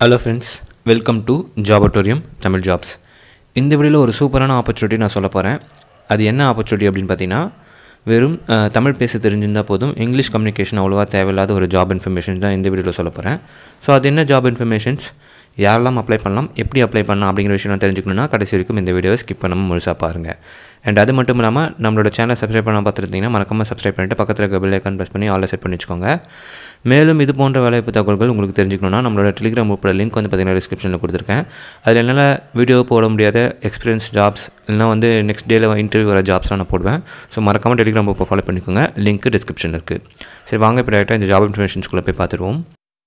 hello friends welcome to ஜாபட்டோரியம் Tamil jobs இந்த வீடியோவில் ஒரு சூப்பரான ஆப்பர்ச்சுனிட்டி நான் சொல்ல போகிறேன் அது என்ன ஆப்பர்ச்சுனிட்டி அப்படின்னு பார்த்தீங்கன்னா வெறும் அஹ், தமிழ் பேச தெரிஞ்சிருந்தால் போதும் இங்கிலீஷ் கம்யூனிகேஷன் அவ்வளோவா தேவையில்லாத ஒரு ஜாப் இன்ஃபர்மேஷன் தான் இந்த வீடியோவில் சொல்ல போகிறேன் ஸோ அது என்ன ஜாப் இன்ஃபர்மேஷன்ஸ் யாரெல்லாம் அப்ளை பண்ணலாம் எப்படி அப்ளை பண்ணலாம் அப்படிங்கிற விஷயம் தெரிஞ்சுக்கணுன்னா கடைசி வரைக்கும் இந்த வீடியோவை ஸ்கிப் பண்ணாமல் முழுசாக பாருங்கள் அண்ட் அது மட்டும் இல்லாமல் நம்மளோட சேனலை சப்ஸ்கிரைப் பண்ண பார்த்துருந்தீங்கன்னா மறக்காமல் சப்ஸ்கிரைப் பண்ணிட்டு பக்கத்தில் இருக்க பெல் ஐக்கான் ப்ரெஸ் பண்ணி ஆல்ல செட் பண்ணி வச்சுக்கோங்க மேலும் இது போன்ற வேலைவாய்ப்பு தகவல்கள் உங்களுக்கு தெரிஞ்சுக்கணுன்னா நம்மளோட டெலிகிராம் குரூப்போட லிங்க் வந்து பார்த்தீங்கன்னா டிஸ்கிரிப்ஷனில் கொடுத்துருக்கேன் அதில் என்னால் வீடியோ போட முடியாத எக்ஸ்பீரியன்ஸ் ஜாப்ஸ் இல்லைனா வந்து நெக்ஸ்ட் டேயில் இன்டர்வியூ வர ஜாப்ஸ்லாம் நான் போடுவேன் ஸோ மறக்காமல் டெலிகிராம் குரூப்பை ஃபாலோ பண்ணிக்கோங்க லிங்க் டிஸ்கிரிப்ஷனில் இருக்குது சரி வாங்க இப்போ டேரெக்டாக இந்த ஜாப் இன்ஃபர்மேஷன்ஸ்குள்ளே போய் பார்த்துருவோம்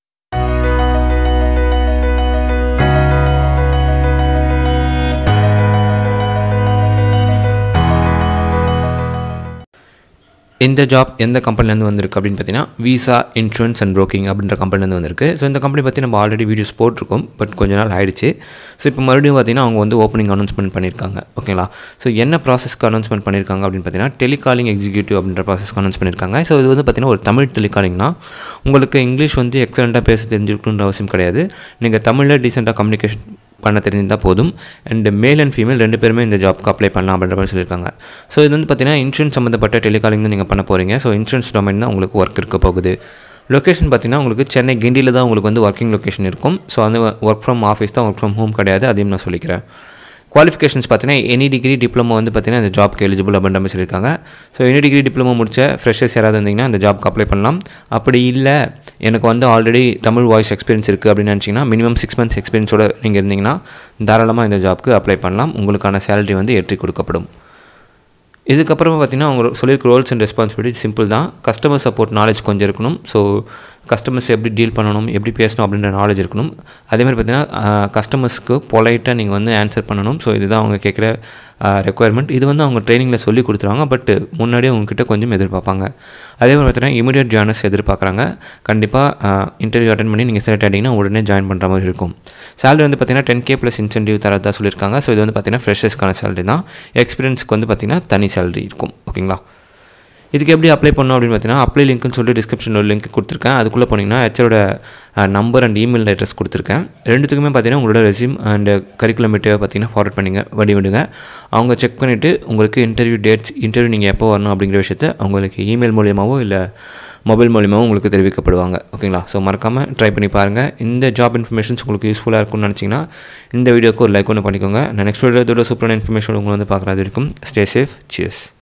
இந்த ஜாப் எந்த கம்பெனிலேருந்து வந்திருக்கு அப்படின்னு பார்த்தீங்கன்னா விசா இன்சூரன்ஸ் அண்ட் broking அப்படின்ற கம்பெனிலேருந்து வந்திருக்கு ஸோ இந்த கம்பெனி பற்றி நம்ம ஆல்ரெடி வீடியோஸ் போட்டிருக்கோம் பட் கொஞ்ச நாள் ஆயிடுச்சு ஸோ இப்போ மறுபடியும் பார்த்தீங்கன்னா அவங்க வந்து ஓப்பனிங் அனௌன்ஸ்மெண்ட் பண்ணியிருக்காங்க ஓகேங்களா ஸோ என்ன ப்ராசஸ்க்கு அனௌன்ஸ்மெண்ட் பண்ணியிருக்காங்க அப்படின்னு பார்த்தீங்கன்னா டெலிகாலிங் எக்ஸிக்யூட்டிவ் அப்படின்ற ப்ராசஸ்க்கு அனௌன்ஸ் பண்ணியிருக்காங்க ஸோ இது வந்து பார்த்தீங்கன்னா ஒரு தமிழ் டெலிகாலிங்னா உங்களுக்கு இங்கிலீஷ் வந்து எக்ஸலண்ட்டாக பேச தெரிஞ்சிருக்கணுன்ற அவசியம் கிடையாது நீங்கள் தமிழில் டீசெண்டாக கம்யூனிகேஷன் பண்ண தெரிஞ்சிருந்தால் போதும் அண்ட் மேல் அண்ட் ஃபீமேல் ரெண்டு பேருமே இந்த ஜாப்க்கு அப்ளை பண்ணலாம் அப்படின்ற மாதிரி சொல்லியிருக்காங்க ஸோ இது வந்து பார்த்தீங்கன்னா இன்சூரன்ஸ் சம்மந்தப்பட்ட டெலிகாலிங் தான் நீங்கள் பண்ண போகிறீங்க ஸோ இன்சூரன்ஸ் டொமைன் தான் உங்களுக்கு ஒர்க் இருக்க போகுது லொக்கேஷன் பார்த்தீங்கன்னா உங்களுக்கு சென்னை கிண்டியில் தான் உங்களுக்கு வந்து ஒர்க்கிங் லொக்கேஷன் இருக்கும் ஸோ அந்த ஒர்க் ஃப்ரம் ஆஃபீஸ் தான் ஒர்க் ஃப்ரம் ஹோம் கிடையாது அதையும் நான் சொல்லிக்கிறேன் குவாலிஃபிகேஷன்ஸ் பார்த்தீங்கன்னா எனி டிகிரி டிப்ளமோ வந்து பார்த்தீங்கன்னா இந்த ஜாப்க்கு எலிஜிபிள் அப்படின்ற மாதிரி சொல்லியிருக்காங்க ஸோ எனி டிகிரி டிப்ளமோ முடிச்ச ஃப்ரெஷர்ஸ் யாராவது இருந்தீங்கன்னா இந்த ஜாப்க்கு அப்ளை பண்ணலாம் அப்படி இல்லை எனக்கு வந்து ஆல்ரெடி தமிழ் வாய்ஸ் எக்ஸ்பீரியன்ஸ் இருக்குது அப்படின்னு நினச்சிங்கன்னா மினிமம் சிக்ஸ் மந்த்ஸ் எக்ஸ்பீரியன்ஸோட நீங்கள் இருந்தீங்கன்னா தாராளமாக இந்த ஜாப்க்கு அப்ளை பண்ணலாம் உங்களுக்கான சேலரி வந்து ஏற்றி கொடுக்கப்படும் இதுக்கப்புறமா பார்த்தீங்கன்னா அவங்க சொல்லியிருக்க ரோல்ஸ் அண்ட் ரெஸ்பான்சிபிலிட்டி சிம்பிள் தான் கஸ்டமர் சப்போர்ட் நாலேஜ் கொஞ்சம் இருக்கணும் ஸோ கஸ்டமர்ஸ் எப்படி டீல் பண்ணணும் எப்படி பேசணும் அப்படின்ற நாலேஜ் இருக்கணும் அதே மாதிரி பார்த்தீங்கன்னா கஸ்டமர்ஸ்க்கு பொலைட்டாக நீங்கள் வந்து ஆன்சர் பண்ணணும் ஸோ இதுதான் அவங்க கேட்குற ரெக்குயர்மெண்ட் இது வந்து அவங்க ட்ரைனிங்கில் சொல்லி கொடுத்துருவாங்க பட் முன்னாடியே உங்ககிட்ட கொஞ்சம் எதிர்பார்ப்பாங்க அதே மாதிரி பார்த்தீங்கன்னா இமீடியட் ஜாயினர்ஸ் எதிர்பார்க்குறாங்க கண்டிப்பாக இன்டர்வியூ அட்டன் பண்ணி நீங்கள் செலக்ட் ஆகிட்டீங்கன்னா உடனே ஜாயின் பண்ணுற மாதிரி இருக்கும் சேலரி வந்து பார்த்தீங்கன்னா டென் கே ப்ளஸ் இன்சென்டிவ் தரதா சொல்லியிருக்காங்க ஸோ இது வந்து பார்த்தீங்கன்னா ஃப்ரெஷர்ஸ்க்கான சேலரி தான் எக்ஸ்பீரியன்ஸ்க்கு வந்து பார்த்தீங்கன்னா தனி சேலரி இருக்கும் ஓகேங்களா இதுக்கு எப்படி அப்ளை பண்ணணும் அப்படின்னு பார்த்தீங்கன்னா அப்ளை லிங்க்னு சொல்லிட்டு டிஸ்கிரிப்ஷனில் ஒரு லிங்க் கொடுத்துருக்கேன் அதுக்குள்ளே போனீங்கன்னா ஹெச்சரோட நம்பர் அண்ட் இமெயில் அட்ரஸ் கொடுத்துருக்கேன் ரெண்டுத்துக்குமே பார்த்தீங்கன்னா உங்களோட ரெசியூம் அண்ட் கரிக்குலம் மெட்டீரியல் பார்த்தீங்கன்னா ஃபார்வர்ட் பண்ணிங்க வடி விடுங்க அவங்க செக் பண்ணிவிட்டு உங்களுக்கு இன்டர்வியூ டேட்ஸ் இன்டர்வியூ நீங்கள் எப்போ வரணும் அப்படிங்கிற விஷயத்த அவங்களுக்கு இமெயில் மூலியமாகவோ இல்லை மொபைல் மூலியமாகவும் உங்களுக்கு தெரிவிக்கப்படுவாங்க ஓகேங்களா ஸோ மறக்காமல் ட்ரை பண்ணி பாருங்கள் இந்த ஜாப் இன்ஃபர்மேஷன்ஸ் உங்களுக்கு யூஸ்ஃபுல்லாக இருக்கும்னு நினச்சிங்கன்னா இந்த வீடியோக்கு ஒரு லைக் ஒன்று பண்ணிக்கோங்க நான் நெக்ஸ்ட் வீடியோ இதோட சூப்பரான இன்ஃபர்மேஷன் உங்களை வந்து பார்க்குறது வரைக்கும் ஸ்டே சேஃப் சியர்ஸ்